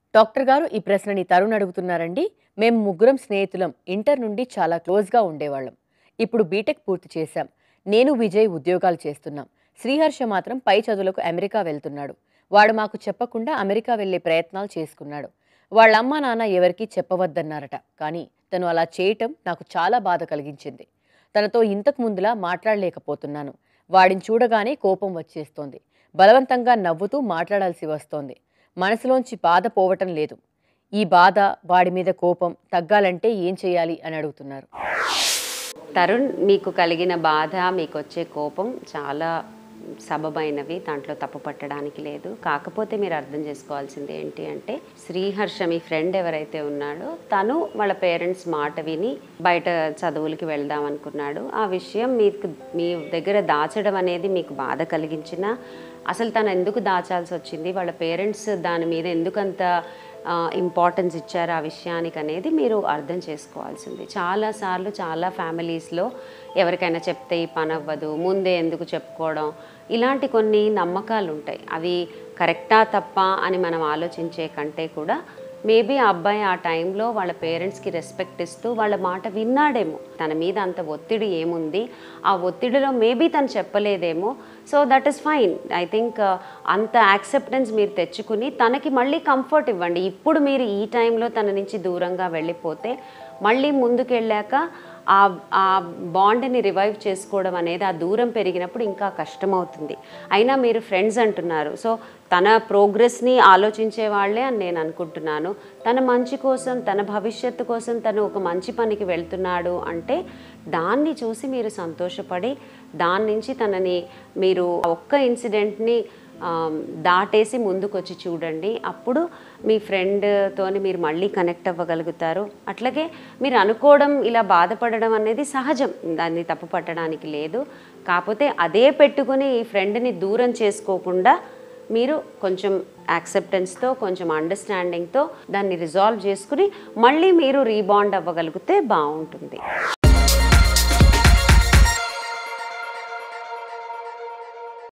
doctor గారు ఈ ప్రశ్నని తరుణ్ అడుగుతున్నారండి మేము ముగ్గురం స్నేహితులం ఇంటర్ నుండి చాలా క్లోజ్గా ఉండేవాళ్ళం ఇప్పుడు బీటెక్ పూర్తి చేశాం నేను విజయ్ ఉద్యోగాలు చేస్తున్నాం శ్రీహర్ష మాత్రం పై చదువులకు అమెరికా వెళ్తున్నాడు వాడు మాకు చెప్పకుండా అమెరికా వెళ్ళే ప్రయత్నాలు చేసుకున్నాడు వాళ్ళ అమ్మ నాన్న ఎవరికీ చెప్పవద్దన్నారట కానీ తను అలా చేయటం నాకు చాలా బాధ కలిగించింది తనతో ఇంతకు ముందులా మాట్లాడలేకపోతున్నాను వాడిని చూడగానే కోపం వచ్చేస్తోంది బలవంతంగా నవ్వుతూ మాట్లాడాల్సి వస్తోంది మనసులోంచి బాధ పోవటం లేదు ఈ బాధ వాడి మీద కోపం తగ్గాలంటే ఏం చేయాలి అని అడుగుతున్నారు తరుణ్ మీకు కలిగిన బాధ మీకు వచ్చే కోపం చాలా సబబైనవి దాంట్లో తప్పు పట్టడానికి లేదు కాకపోతే మీరు అర్థం చేసుకోవాల్సింది ఏంటి అంటే శ్రీహర్ష మీ ఫ్రెండ్ ఎవరైతే ఉన్నాడో తను వాళ్ళ పేరెంట్స్ మాట విని బయట చదువులకి వెళ్దాం అనుకున్నాడు ఆ విషయం మీకు మీ దగ్గర దాచడం అనేది మీకు బాధ కలిగించినా అసలు తను ఎందుకు దాచాల్సి వచ్చింది వాళ్ళ పేరెంట్స్ దాని మీద ఎందుకంత ఇంపార్టెన్స్ ఇచ్చారు ఆ విషయానికి అనేది మీరు అర్థం చేసుకోవాల్సింది చాలాసార్లు చాలా ఫ్యామిలీస్లో ఎవరికైనా చెప్తే ఈ పని అవ్వదు ముందే ఎందుకు చెప్పుకోవడం ఇలాంటి కొన్ని నమ్మకాలు ఉంటాయి అవి కరెక్టా తప్ప అని మనం ఆలోచించే కంటే కూడా మేబీ ఆ అబ్బాయి ఆ టైంలో వాళ్ళ పేరెంట్స్కి రెస్పెక్ట్ ఇస్తూ వాళ్ళ మాట విన్నాడేమో తన మీద అంత ఒత్తిడి ఏముంది ఆ ఒత్తిడిలో మేబీ తను చెప్పలేదేమో so that is fine I think అంత యాక్సెప్టెన్స్ మీరు తెచ్చుకుని తనకి మళ్ళీ కంఫర్ట్ ఇవ్వండి ఇప్పుడు మీరు ఈ టైంలో తన నుంచి దూరంగా వెళ్ళిపోతే మళ్ళీ ముందుకు వెళ్ళాక ఆ ఆ బాండ్ని రివైవ్ చేసుకోవడం అనేది ఆ దూరం పెరిగినప్పుడు ఇంకా కష్టమవుతుంది అయినా మీరు ఫ్రెండ్స్ అంటున్నారు సో తన ప్రోగ్రెస్ని ఆలోచించే వాళ్ళే అని నేను అనుకుంటున్నాను తన మంచి కోసం తన భవిష్యత్తు కోసం తను ఒక మంచి పనికి వెళ్తున్నాడు అంటే దాన్ని చూసి మీరు సంతోషపడి దాని నుంచి తనని మీరు ఒక్క ఇన్సిడెంట్ని దాటేసి ముందుకొచ్చి చూడండి అప్పుడు మీ ఫ్రెండ్తోని మీరు మళ్ళీ కనెక్ట్ అవ్వగలుగుతారు అట్లాగే మీరు అనుకోవడం ఇలా బాధపడడం అనేది సహజం దాన్ని తప్పు పట్టడానికి లేదు కాకపోతే అదే పెట్టుకుని ఈ ఫ్రెండ్ని దూరం చేసుకోకుండా మీరు కొంచెం యాక్సెప్టెన్స్తో కొంచెం అండర్స్టాండింగ్తో దాన్ని రిజాల్వ్ చేసుకుని మళ్ళీ మీరు రీబాండ్ అవ్వగలిగితే బాగుంటుంది